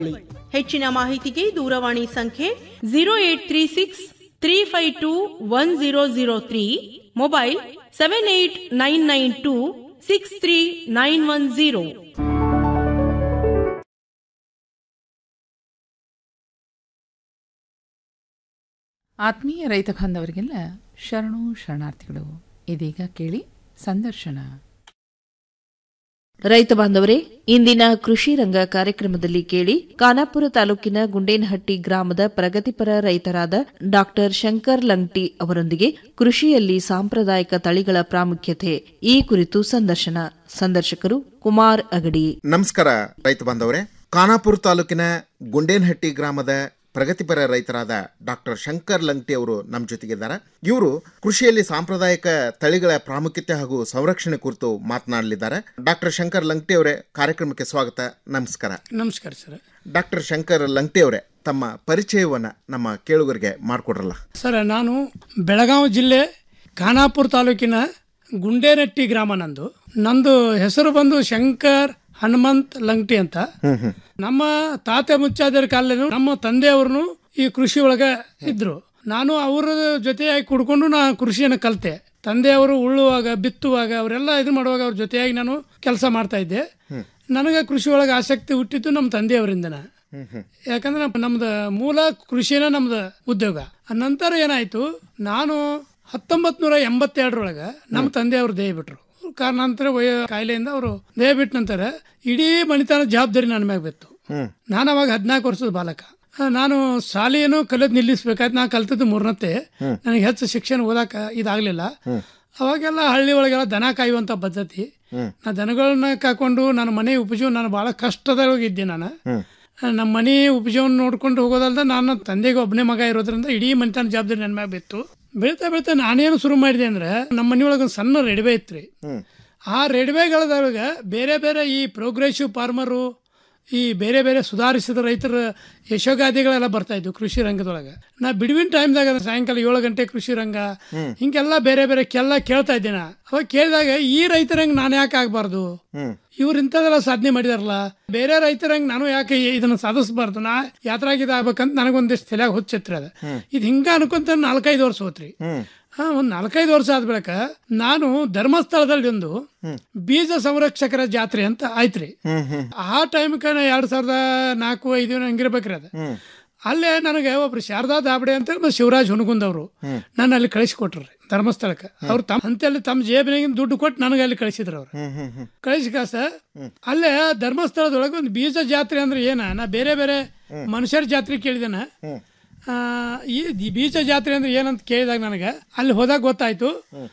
ಹೆಚ್ಚಿನ ಮಾಹಿತಿಗೆ ದೂರವಾಣಿ ಸಂಖ್ಯೆ zero eight three six three five two one zero zero three mobile seven eight nine nine two six three nine one zero ಆತ್ಮೀಯ ರೈತ ಬಾಂಧವರಿಗೆಲ್ಲ ಶರಣು ಶರಣಾರ್ಥಿಗಳು ಇದೀಗ ಕೇಳಿ ಸಂದರ್ಶನ ರೈತ ಬಾಂಧವರೇ ಇಂದಿನ ಕೃಷಿ ರಂಗ ಕಾರ್ಯಕ್ರಮದಲ್ಲಿ ಕೇಳಿ ಖಾನಾಪುರ ತಾಲೂಕಿನ ಗುಂಡೇನಹಟ್ಟಿ ಗ್ರಾಮದ ಪ್ರಗತಿಪರ ರೈತರಾದ ಡಾಕ್ಟರ್ ಶಂಕರ್ ಲಂಗ್ಟಿ ಅವರೊಂದಿಗೆ ಕೃಷಿಯಲ್ಲಿ ಸಾಂಪ್ರದಾಯಿಕ ತಳಿಗಳ ಪ್ರಾಮುಖ್ಯತೆ ಈ ಕುರಿತು ಸಂದರ್ಶನ ಸಂದರ್ಶಕರು ಕುಮಾರ್ ಅಗಡಿ ನಮಸ್ಕಾರ ರೈತ ಬಾಂಧವರೇ ಖಾನಾಪುರ ತಾಲೂಕಿನ ಗುಂಡೇನಹಟ್ಟಿ ಗ್ರಾಮದ ಪ್ರಗತಿಪರ ರೈತರಾದ ಡಾಕ್ಟರ್ ಶಂಕರ್ ಲಂಗ್ಟಿ ಅವರು ನಮ್ಮ ಜೊತೆಗಿದ್ದಾರೆ ಇವರು ಕೃಷಿಯಲ್ಲಿ ಸಾಂಪ್ರದಾಯಿಕ ತಳಿಗಳ ಪ್ರಾಮುಖ್ಯತೆ ಹಾಗೂ ಸಂರಕ್ಷಣೆ ಕುರಿತು ಮಾತನಾಡಲಿದ್ದಾರೆ ಡಾಕ್ಟರ್ ಶಂಕರ್ ಲಂಗ್ಟಿ ಅವರೇ ಕಾರ್ಯಕ್ರಮಕ್ಕೆ ಸ್ವಾಗತ ನಮಸ್ಕಾರ ನಮಸ್ಕಾರ ಸರ್ ಡಾಕ್ಟರ್ ಶಂಕರ್ ಲಂಗ್ಟಿ ಅವರೇ ತಮ್ಮ ಪರಿಚಯವನ್ನ ನಮ್ಮ ಕೇಳುಗರಿಗೆ ಮಾಡಿಕೊಡ್ರಲ್ಲ ಸರ್ ನಾನು ಬೆಳಗಾವಿ ಜಿಲ್ಲೆ ಖಾನಾಪುರ ತಾಲೂಕಿನ ಗುಂಡೇನಟ್ಟಿ ಗ್ರಾಮ ನಂದು ನಂದು ಹೆಸರು ಬಂದು ಶಂಕರ್ ಹನುಮಂತ್ ಲಂಗ್ಟಿ ಅಂತ ನಮ್ಮ ತಾತೆ ಮುಚ್ಚಾದರ ಕಾಲದಲ್ಲಿ ನಮ್ಮ ತಂದೆಯವ್ರನ್ನು ಈ ಕೃಷಿ ಒಳಗ ಇದ್ರು ನಾನು ಅವರ ಜೊತೆಯಾಗಿ ಕುಡ್ಕೊಂಡು ನಾ ಕೃಷಿಯನ್ನು ಕಲಿತೆ ತಂದೆಯವರು ಉಳ್ಳುವಾಗ ಬಿತ್ತುವಾಗ ಅವರೆಲ್ಲ ಇದು ಮಾಡುವಾಗ ಅವ್ರ ಜೊತೆಯಾಗಿ ನಾನು ಕೆಲಸ ಮಾಡ್ತಾ ಇದ್ದೆ ನನಗೆ ಕೃಷಿ ಒಳಗೆ ಆಸಕ್ತಿ ಹುಟ್ಟಿದ್ದು ನಮ್ಮ ತಂದೆಯವರಿಂದನ ಯಾಕಂದ್ರೆ ನಮ್ಮ- ನಮ್ದು ಮೂಲ ಕೃಷಿನ ನಮ್ದು ಉದ್ಯೋಗ ಆ ನಂತರ ಏನಾಯ್ತು ನಾನು ಹತ್ತೊಂಬತ್ ನೂರ ಎಂಬತ್ತೆರಡರೊಳಗೆ ನಮ್ಮ ತಂದೆಯವರು ದೇಹ ಬಿಟ್ರು ಕಾರಣಾಂತರ ವಯ ಕಾಯಿಲೆಯಿಂದ ಅವರು ದೇಹ ಬಿಟ್ಟ ನಂತರ ಇಡೀ ಮಣಿತನ ಜವಾಬ್ದಾರಿ ನನ್ನ ಮ್ಯಾಗ ಬಿತ್ತು ನಾನು ಅವಾಗ ಹದಿನಾಲ್ಕು ವರ್ಷದ ಬಾಲಕ ಆ, ನಾನು ಶಾಲೆಯನ್ನು ಕಲಿಯೋದು ನಿಲ್ಲಿಸ್ಬೇಕಾಯ್ತು ನಾನು ಕಲ್ತದ್ದು ಮೂರನತ್ತೆ ನನಗೆ ಹೆಚ್ಚು ಶಿಕ್ಷಣ ಓದಾಕ ಇದಾಗಲಿಲ್ಲ ಅವಾಗೆಲ್ಲ ಹಳ್ಳಿ ಒಳಗೆಲ್ಲ ದನ ಕಾಯುವಂಥ ಪದ್ಧತಿ ನಾ ದನಗಳನ್ನ ಕಾಕೊಂಡು ನನ್ನ ಮನೆ ಉಪಜೀವನ ನಾನು ಭಾಳ ಕಷ್ಟದೊಳಗೆ ಇದ್ದೆ ನಾನು ನಮ್ಮ ಮನೆ ಉಪಜೀವನ ನೋಡ್ಕೊಂಡು ಹೋಗೋದಲ್ದ ನಾನು ತಂದೆಗೆ ಒಬ್ಬನೇ ಮಗ ಇರೋದ್ರಿಂದ ಇಡೀ ಮನೆತನ ಜವಾಬ್ದಾರಿ ನನ್ನ ಮ್ಯಾಗ ಬಿತ್ತು ಬೆಳೀತಾ ಬೆಳೀತಾ ನಾನೇನು ಶುರು ಮಾಡಿದೆ ಅಂದ್ರೆ ನಮ್ಮ ಮನೆಯೊಳಗೆ ಒಂದು ಸಣ್ಣ ರೆಡಿಬೆ ಇತ್ತು ಆ ರೆಡಿಬೇಗಳದೊಳಗೆ ಬೇರೆ ಬೇರೆ ಈ ಪ್ರೋಗ್ರೆಸಿವ್ ಫಾರ್ಮರು ಈ ಬೇರೆ ಬೇರೆ ಸುಧಾರಿಸಿದ ರೈತರ ಯಶೋಗಾದಿಗಳೆಲ್ಲ ಬರ್ತಾ ಇದ್ವು ಕೃಷಿ ರಂಗದೊಳಗೆ ನಾ ಬಿಡುವಿನ ಟೈಮ್ದಾಗ ಸಾಯಂಕಾಲ ಏಳು ಗಂಟೆ ಕೃಷಿ ರಂಗ ಹಿಂಗೆಲ್ಲ ಬೇರೆ ಬೇರೆ ಕೆಲ್ಲ ಕೇಳ್ತಾ ಇದ್ದೆ ನಾ ಅವಾಗ ಕೇಳಿದಾಗ ಈ ರೈತರಂಗೆ ನಾನು ಯಾಕೆ ಆಗಬಾರ್ದು ಇವ್ರು ಇಂಥದೆಲ್ಲ ಸಾಧನೆ ಮಾಡಿದಾರಲ್ಲ ಬೇರೆ ರೈತರಂಗೆ ನಾನು ಯಾಕೆ ಇದನ್ನ ಸಾಧಿಸಬಾರ್ದು ನಾ ಯಾತ್ರಾಗಿದ ಆಗ್ಬೇಕಂತ ನನಗೊಂದಿಷ್ಟು ತಲೆಯಾಗ ಹುಚ್ಚತ್ರಿ ಅದ ಇದು ಹಿಂಗ ಅನ್ಕೊಂತ ನಾಲ್ಕೈದು ವರ್ಷ ಹೋತ್ರಿ ಹಾ ಒಂದ್ ನಾಲ್ಕೈದು ವರ್ಷ ಆದ ಬಳಿಕ ನಾನು ಧರ್ಮಸ್ಥಳದಲ್ಲಿ ಒಂದು ಬೀಜ ಸಂರಕ್ಷಕರ ಜಾತ್ರೆ ಅಂತ ಆಯ್ತ್ರಿ ಆ ಟೈಮ್ಕ ಎರಡ್ ಸಾವಿರದ ನಾಲ್ಕು ಐದು ಹಂಗಿರ್ಬೇಕ್ರಿ ಅದ ಅಲ್ಲೇ ನನಗೆ ಒಬ್ರು ಶಾರದಾ ದಾಬಡೆ ಅಂತ ಮತ್ತೆ ಶಿವರಾಜ್ ಹುನಗುಂದ್ ಅವರು ನಾನು ಅಲ್ಲಿ ಕಳಿಸಿಕೊಟ್ರಿ ಧರ್ಮಸ್ಥಳಕ್ಕೆ ಅವ್ರು ತಮ್ಮ ಅಂತಲ್ಲಿ ತಮ್ಮ ಜೇಬಿನಾಗಿನ ದುಡ್ಡು ಕೊಟ್ಟು ನನಗೆ ಅಲ್ಲಿ ಕಳಿಸಿದ್ರು ಅವ್ರು ಕಳಿಸಿಕಾಸ ಅಲ್ಲೇ ಧರ್ಮಸ್ಥಳದೊಳಗೆ ಒಂದು ಬೀಜ ಜಾತ್ರೆ ಅಂದ್ರೆ ಏನ ನಾ ಬೇರೆ ಬೇರೆ ಮನುಷ್ಯರ ಜಾತ್ರೆ ಕೇಳಿದೆನ ಆ, ಈ ಈ ಬೀಜ ಜಾತ್ರೆ ಅಂದ್ರೆ ಏನಂತ ಕೇಳಿದಾಗ ನನಗೆ ಅಲ್ಲಿ ಹೋದಾಗ ಗೊತ್ತಾಯ್ತು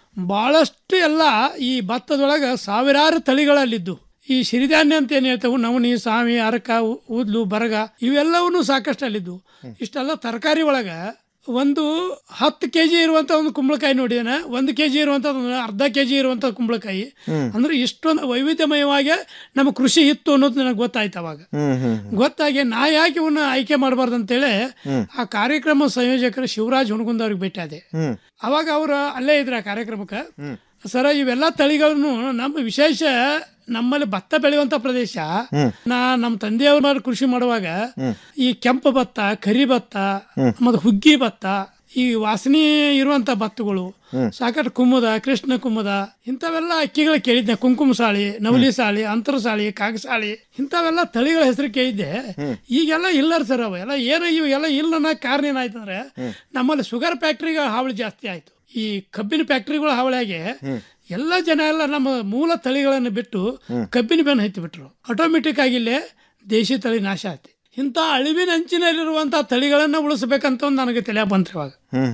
ಬಹಳಷ್ಟು ಎಲ್ಲ ಈ ಭತ್ತದೊಳಗೆ ಸಾವಿರಾರು ತಳಿಗಳಲ್ಲಿದ್ದು ಈ ಸಿರಿಧಾನ್ಯ ಅಂತ ಏನ್ ಹೇಳ್ತೇವೆ ನವಣಿ ಸಾಮಿ ಅರಕ ಉ- ಊದ್ಲು ಬರಗ ಇವೆಲ್ಲವೂ ಸಾಕಷ್ಟು ಅಲ್ಲಿದ್ದು ಇಷ್ಟೆಲ್ಲ ತರಕಾರಿ ಒಳಗ ಒಂದು ಹತ್ತು ಕೆ ಜಿ ಇರುವಂತ ಒಂದು ಕುಂಬಳಕಾಯಿ ನೋಡಿದೇನೆ ಒಂದು ಕೆ ಜಿ ಇರುವಂತ ಒಂದು ಅರ್ಧ ಕೆ ಜಿ ಇರುವಂತ ಕುಂಬಳಕಾಯಿ ಅಂದ್ರೆ ಇಷ್ಟೊಂದು ವೈವಿಧ್ಯಮಯವಾಗಿ ನಮ್ಮ ಕೃಷಿ ಇತ್ತು ಅನ್ನೋದು ನನಗೆ ಗೊತ್ತಾಯ್ತು ಅವಾಗ ಗೊತ್ತಾಗಿ ನಾ ಯಾಕೆ ಇವನ್ನ ಆಯ್ಕೆ ಮಾಡಬಾರ್ದು ಅಂತೇಳಿ ಆ ಕಾರ್ಯಕ್ರಮ ಸಂಯೋಜಕರು ಶಿವರಾಜ್ ಹುಣಗುಂದ್ ಅವ್ರಿಗೆ ಭೇಟಿ ಆದೆ ಅವಾಗ ಅವರು ಅಲ್ಲೇ ಇದ್ರ ಆ ಕಾರ್ಯಕ್ರಮಕ್ಕೆ ಸರ ಇವೆಲ್ಲ ತಳಿಗಳನ್ನು ನಮ್ಮ ವಿಶೇಷ ನಮ್ಮಲ್ಲಿ ಭತ್ತ ಬೆಳೆಯುವಂತ ಪ್ರದೇಶ ನಾ ನಮ್ಮ ತಂದೆಯವ್ರ ಕೃಷಿ ಮಾಡುವಾಗ ಈ ಕೆಂಪು ಭತ್ತ ಕರಿ ಭತ್ತ ಮತ್ತು ಹುಗ್ಗಿ ಭತ್ತ ಈ ವಾಸನೆ ಇರುವಂತ ಭತ್ತಗಳು ಸಾಕಷ್ಟು ಕುಮ್ಮುದ ಕೃಷ್ಣ ಕುಮ್ಮುದ ಇಂಥವೆಲ್ಲ ಅಕ್ಕಿಗಳು ಕೇಳಿದ್ದೆ ಕುಂಕುಮ ಸಾಳಿ ನವಲಿ ಸಾಳಿ ಅಂತರ ಸಾಳಿ ಕಾಗಸಾಳಿ ಇಂಥವೆಲ್ಲ ತಳಿಗಳ ಹೆಸರು ಕೇಳಿದ್ದೆ ಈಗೆಲ್ಲ ಇಲ್ಲರ್ ಸರ್ ಅವ ಎಲ್ಲ ಏನು ಇವೆಲ್ಲ ಇಲ್ಲ ಅನ್ನೋ ಕಾರಣ ಏನಾಯ್ತಂದ್ರೆ ನಮ್ಮಲ್ಲಿ ಶುಗರ್ ಫ್ಯಾಕ್ಟ್ರಿಗಳ ಹಾವಳಿ ಜಾಸ್ತಿ ಆಯ್ತು ಈ ಕಬ್ಬಿನ ಫ್ಯಾಕ್ಟ್ರಿಗಳ ಹಾವಳಿಯಾಗಿ ಎಲ್ಲ ಜನ ಎಲ್ಲ ನಮ್ಮ ಮೂಲ ತಳಿಗಳನ್ನು ಬಿಟ್ಟು ಕಬ್ಬಿನ ಬೆನ್ನು ಹತ್ತಿ ಬಿಟ್ರು ಆಟೋಮೆಟಿಕ್ ಆಗಿ ಇಲ್ಲೇ ದೇಶಿ ತಳಿ ನಾಶ ಆಯ್ತು ಇಂಥ ಅಳಿವಿನ ಅಂಚಿನಲ್ಲಿರುವಂಥ ತಳಿಗಳನ್ನು ಉಳಿಸ್ಬೇಕಂತ ಒಂದು ನನಗೆ ತಲೆ ಬಂತ್ರಿ ಇವಾಗ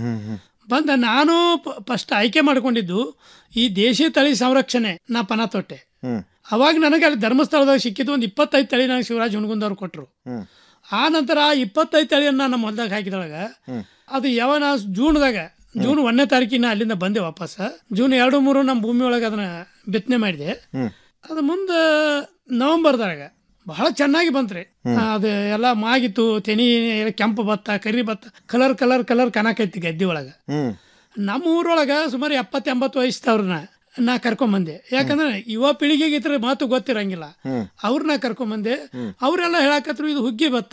ಬಂದ ನಾನು ಫಸ್ಟ್ ಆಯ್ಕೆ ಮಾಡ್ಕೊಂಡಿದ್ದು ಈ ದೇಶಿ ತಳಿ ಸಂರಕ್ಷಣೆ ನಾ ಪನ ತೊಟ್ಟೆ ಅವಾಗ ನನಗೆ ಅಲ್ಲಿ ಧರ್ಮಸ್ಥಳದಾಗ ಸಿಕ್ಕಿದ್ದು ಒಂದು ಇಪ್ಪತ್ತೈದು ತಳಿ ನನಗೆ ಶಿವರಾಜ್ ಹುಣಗುಂದ್ ಅವ್ರು ಕೊಟ್ಟರು ಆ ನಂತರ ಆ ಇಪ್ಪತ್ತೈದು ತಳಿಯನ್ನ ನಮ್ಮ ಹೊಲದಾಗ ಹಾಕಿದೊಳಗ ಅದು ಯಾವನ ಜೂನ್ದಾಗ ಜೂನ್ ಒಂದನೇ ತಾರೀಕಿನ ಅಲ್ಲಿಂದ ಬಂದೆ ವಾಪಸ್ ಜೂನ್ ಎರಡು ಮೂರು ನಮ್ಮ ಭೂಮಿ ಒಳಗೆ ಅದನ್ನ ಬಿತ್ತನೆ ಮಾಡಿದೆ ಅದು ಮುಂದೆ ನವೆಂಬರ್ದಾಗ ಬಹಳ ಚೆನ್ನಾಗಿ ಬಂತ್ರಿ ಅದು ಎಲ್ಲ ಮಾಗಿತ್ತು ತೆನಿ ಎಲ್ಲ ಕೆಂಪು ಭತ್ತ ಕರಿ ಭತ್ತ ಕಲರ್ ಕಲರ್ ಕಲರ್ ಕನಕೈತಿ ಗದ್ದೆ ಒಳಗ ನಮ್ಮ ಊರೊಳಗ ಸುಮಾರು ಎಪ್ಪತ್ತು ಎಂಬತ್ತು ವಯಸ್ಸದವ್ರನ್ನ ನಾ ಕರ್ಕೊಂಬಂದೆ ಯಾಕಂದ್ರೆ ಯುವ ಪೀಳಿಗೆಗೆ ಇದ್ರ ಮಾತು ಗೊತ್ತಿರಂಗಿಲ್ಲ ಅವ್ರನ್ನ ಕರ್ಕೊಂಬಂದೆ ಅವರೆಲ್ಲ ಹೇಳಕತ್ರು ಇದು ಹುಗ್ಗಿ ಭತ್ತ